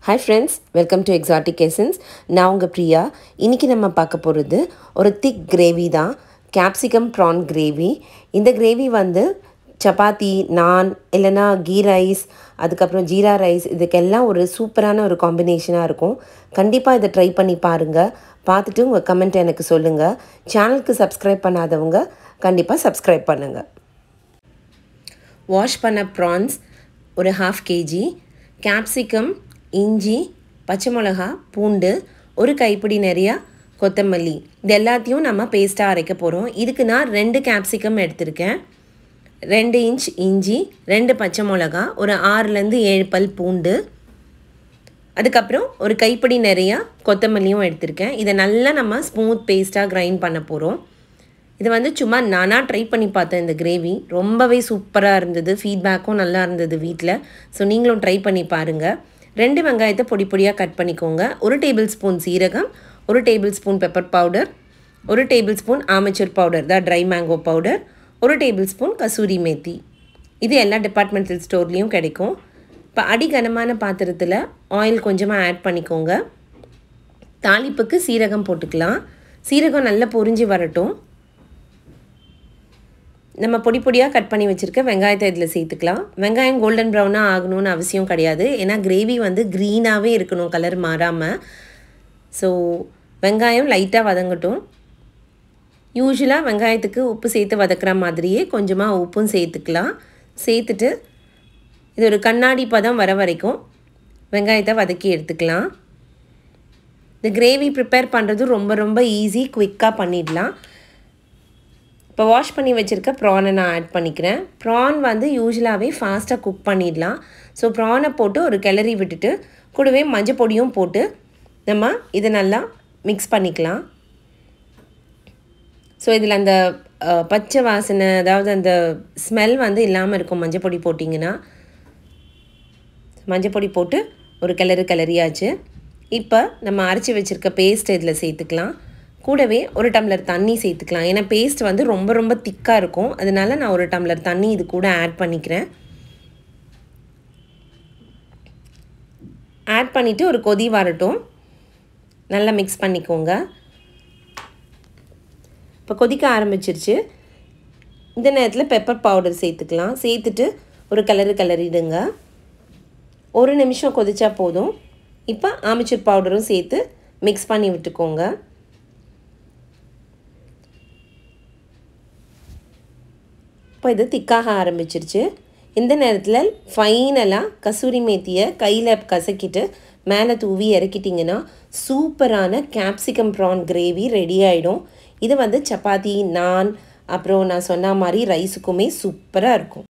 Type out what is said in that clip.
hi friends welcome to exotic essence நான் உங்கள் பிரியா இன்றைக்கி நம்ம பார்க்க போகிறது ஒரு திக் கிரேவி தான் கேப்சிகம் ப்ரான் கிரேவி இந்த கிரேவி வந்து சப்பாத்தி நான் இல்லைன்னா கீ ரைஸ் அதுக்கப்புறம் ஜீரா ரைஸ் இதுக்கெல்லாம் ஒரு சூப்பரான ஒரு காம்பினேஷனாக இருக்கும் கண்டிப்பாக இதை ட்ரை பண்ணி பாருங்கள் பார்த்துட்டு உங்கள் கமெண்ட் எனக்கு சொல்லுங்கள் சேனலுக்கு சப்ஸ்கிரைப் பண்ணாதவங்க கண்டிப்பாக சப்ஸ்கிரைப் பண்ணுங்கள் வாஷ் பண்ண ப்ரான்ஸ் ஒரு ஹாஃப் கேஜி கேப்சிகம் இஞ்சி பச்சை மிளகா பூண்டு ஒரு கைப்பிடி நிறையா கொத்தமல்லி இது எல்லாத்தையும் நம்ம பேஸ்ட்டாக அரைக்க போகிறோம் இதுக்கு நான் ரெண்டு கேப்சிகம் எடுத்திருக்கேன் ரெண்டு இன்ச் இஞ்சி ரெண்டு பச்சை மிளகா ஒரு ஆறுலேருந்து ஏழு பல் பூண்டு அதுக்கப்புறம் ஒரு கைப்பிடி நிறையா கொத்தமல்லியும் எடுத்திருக்கேன் இதை நல்லா நம்ம ஸ்மூத் பேஸ்ட்டாக கிரைண்ட் பண்ண போகிறோம் இது வந்து சும்மா நானாக ட்ரை பண்ணி பார்த்தேன் இந்த கிரேவி ரொம்பவே சூப்பராக இருந்தது ஃபீட்பேக்கும் நல்லா இருந்தது வீட்டில் ஸோ நீங்களும் ட்ரை பண்ணி பாருங்கள் ரெண்டு வெங்காயத்தை பொடி பொடியாக கட் பண்ணிக்கோங்க ஒரு டேபிள் ஸ்பூன் சீரகம் ஒரு டேபிள் ஸ்பூன் பெப்பர் பவுடர் ஒரு டேபிள் ஸ்பூன் ஆமச்சூர் பவுடர் தான் ட்ரை மேங்கோ பவுடர் ஒரு டேபிள் ஸ்பூன் கசூரி மேத்தி இது எல்லா டிபார்ட்மெண்டல் ஸ்டோர்லேயும் கிடைக்கும் இப்போ அடிகனமான பாத்திரத்தில் ஆயில் கொஞ்சமாக ஆட் பண்ணிக்கோங்க தாளிப்புக்கு சீரகம் போட்டுக்கலாம் சீரகம் நல்லா பொரிஞ்சு வரட்டும் நம்ம பொடி பொடியாக கட் பண்ணி வச்சுருக்க வெங்காயத்தை இதில் சேர்த்துக்கலாம் வெங்காயம் கோல்டன் ப்ரௌனாக ஆகணும்னு அவசியம் கிடையாது ஏன்னா கிரேவி வந்து க்ரீனாகவே இருக்கணும் கலர் மாறாமல் ஸோ வெங்காயம் லைட்டாக வதங்கட்டும் யூஸ்வலாக வெங்காயத்துக்கு உப்பு சேர்த்து வதக்குற மாதிரியே கொஞ்சமாக உப்பும் சேர்த்துக்கலாம் சேர்த்துட்டு இது ஒரு கண்ணாடி பதம் வர வரைக்கும் வெங்காயத்தை வதக்கி எடுத்துக்கலாம் இந்த கிரேவி ப்ரிப்பேர் பண்ணுறது ரொம்ப ரொம்ப ஈஸி குவிக்காக பண்ணிடலாம் இப்போ வாஷ் பண்ணி வச்சுருக்க ப்ரானை நான் ஆட் பண்ணிக்கிறேன் ப்ரான் வந்து யூஸ்வலாகவே ஃபாஸ்ட்டாக குக் பண்ணிடலாம் ஸோ ப்ரானை போட்டு ஒரு கிளறி விட்டுட்டு கூடவே மஞ்சள் பொடியும் போட்டு நம்ம இதை நல்லா மிக்ஸ் பண்ணிக்கலாம் ஸோ இதில் அந்த பச்சை வாசனை அதாவது அந்த ஸ்மெல் வந்து இல்லாமல் இருக்கும் மஞ்சள் பொடி போட்டிங்கன்னா மஞ்சள் பொடி போட்டு ஒரு கிளறு கிளறியாச்சு இப்போ நம்ம அரைச்சி வச்சுருக்க பேஸ்ட் இதில் சேர்த்துக்கலாம் கூடவே ஒரு டம்ளர் தண்ணி சேர்த்துக்கலாம் ஏன்னா பேஸ்ட் வந்து ரொம்ப ரொம்ப திக்காக இருக்கும் அதனால நான் ஒரு டம்ளர் தண்ணி இது கூட ஆட் பண்ணிக்கிறேன் ஆட் பண்ணிவிட்டு ஒரு கொதி வரட்டும் நல்லா மிக்ஸ் பண்ணிக்கோங்க இப்போ கொதிக்க ஆரம்பிச்சிருச்சு இந்த நேரத்தில் பெப்பர் பவுடர் சேர்த்துக்கலாம் சேர்த்துட்டு ஒரு கலரு கலரிடுங்க ஒரு நிமிஷம் கொதிச்சா போதும் இப்போ ஆமிச்சூர் பவுடரும் சேர்த்து மிக்ஸ் பண்ணி விட்டுக்கோங்க இப்போ இது திக்காக ஆரம்பிச்சிருச்சு இந்த நேரத்தில் ஃபைனலாக கசூரி மேத்தியை கையில் கசக்கிட்டு மேலே தூவி இறக்கிட்டிங்கன்னா சூப்பரான கேப்சிகம் ப்ரான் கிரேவி ரெடி ஆகிடும் இது வந்து சப்பாத்தி நான் அப்புறம் நான் சொன்ன மாதிரி ரைஸுக்குமே சூப்பராக இருக்கும்